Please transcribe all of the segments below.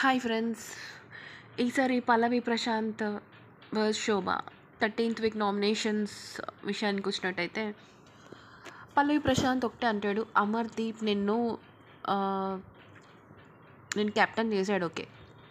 hi friends ఈసారి Pallavi Prashanth vs Shobha thirteenth week nominations విషయానికి వచ్చినట్టయితే పల్లవి ప్రశాంత్ ఒకటే అంటాడు అమర్దీప్ నిన్ను ఆ, నేను కెప్టెన్ చేశాడు ఓకే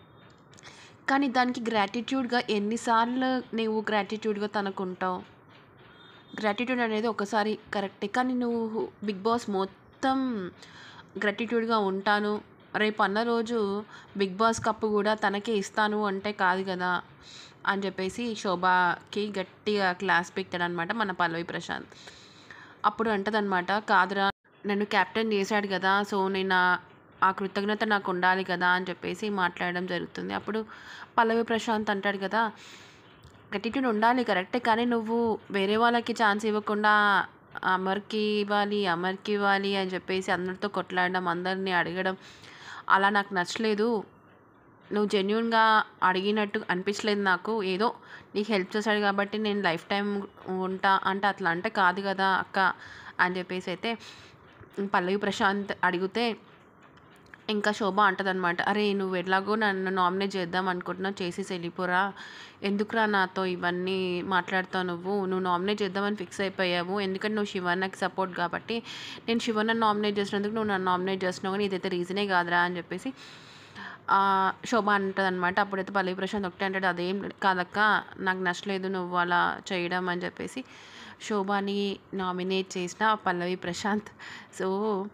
కానీ దానికి గ్రాటిట్యూడ్గా ఎన్నిసార్లు నీవు గ్రాటిట్యూడ్గా తనకుంటావు గ్రాటిట్యూడ్ అనేది ఒకసారి కరెక్టే కానీ నువ్వు బిగ్ బాస్ మొత్తం గ్రాటిట్యూడ్గా ఉంటాను రేపు అన్న రోజు బిగ్ బాస్ కప్పు కూడా తనకే ఇస్తాను అంటే కాదు కదా అని చెప్పేసి శోభాకి గట్టిగా క్లాస్ పెట్టాడనమాట మన పల్లవి ప్రశాంత్ అప్పుడు అంటదనమాట కాదురా నన్ను కెప్టెన్ చేశాడు కదా సో నేను ఆ- ఆ కృతజ్ఞత నాకు ఉండాలి కదా అని చెప్పేసి మాట్లాడడం జరుగుతుంది అప్పుడు పల్లవి ప్రశాంత్ అంటాడు కదా గట్టిట్యూడ్ ఉండాలి కరెక్టే కానీ నువ్వు వేరే వాళ్ళకి ఛాన్స్ ఇవ్వకుండా అమర్కి ఇవ్వాలి అమర్కి ఇవ్వాలి అని చెప్పేసి అందరితో కొట్లాడడం అందరినీ అడగడం అలా నాకు నచ్చలేదు నువ్వు జెన్యున్గా అడిగినట్టు అనిపించలేదు నాకు ఏదో నీకు హెల్ప్ చేశాడు కాబట్టి నేను లైఫ్ టైం ఉంటా అంటే అట్లా అంటే కాదు కదా అక్క అని చెప్పేసి అయితే పల్లవి ప్రశాంత్ అడిగితే ఇంకా శోభ అంటదనమాట అరే నువ్వు ఎట్లాగో నన్ను నామినేట్ చేద్దాం అనుకుంటున్నావు చేసి వెళ్ళిపోరా ఎందుకురా నాతో ఇవన్నీ మాట్లాడుతావు నువ్వు నువ్వు నామినేట్ చేద్దామని ఫిక్స్ అయిపోయావు ఎందుకంటే నువ్వు శివన్నకి సపోర్ట్ కాబట్టి నేను శివన్న నామినేట్ చేసినందుకు నువ్వు నన్ను నామినేట్ చేస్తున్నావు కానీ ఇదైతే రీజనే కాదురా అని చెప్పేసి ఆ, శోభ అంటది అనమాట అప్పుడైతే పల్లవి ప్రశాంత్ ఒకటే అంటాడు అదేం కాదక్క నాకు నచ్చలేదు నువ్వు అలా చేయడం అని చెప్పేసి శోభాని నామినేట్ చేసిన పల్లవి ప్రశాంత్ సో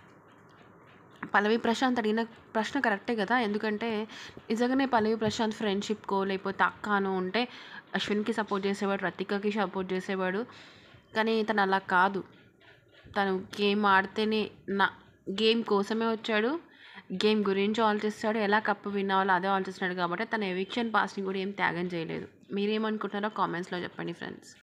పల్లవి ప్రశాంత్ అడిగిన ప్రశ్న కరెక్టే కదా ఎందుకంటే నిజంగానే పల్లవి ప్రశాంత్ ఫ్రెండ్షిప్కో లేకపోతే అక్కనో ఉంటే అశ్విన్కి సపోర్ట్ చేసేవాడు రతికకి సపోర్ట్ చేసేవాడు కానీ తను అలా కాదు తను గేమ్ ఆడితేనే నా గేమ్ కోసమే వచ్చాడు గేమ్ గురించి ఆలోచిస్తాడు ఎలా కప్పు విన్ అవ్వాలో అదే ఆలోచిస్తున్నాడు కాబట్టి తన ఎవిక్షన్ పాస్ని కూడా ఏం త్యాగం చేయలేదు మీరేమనుకుంటున్నారో కామెంట్స్లో చెప్పండి ఫ్రెండ్స్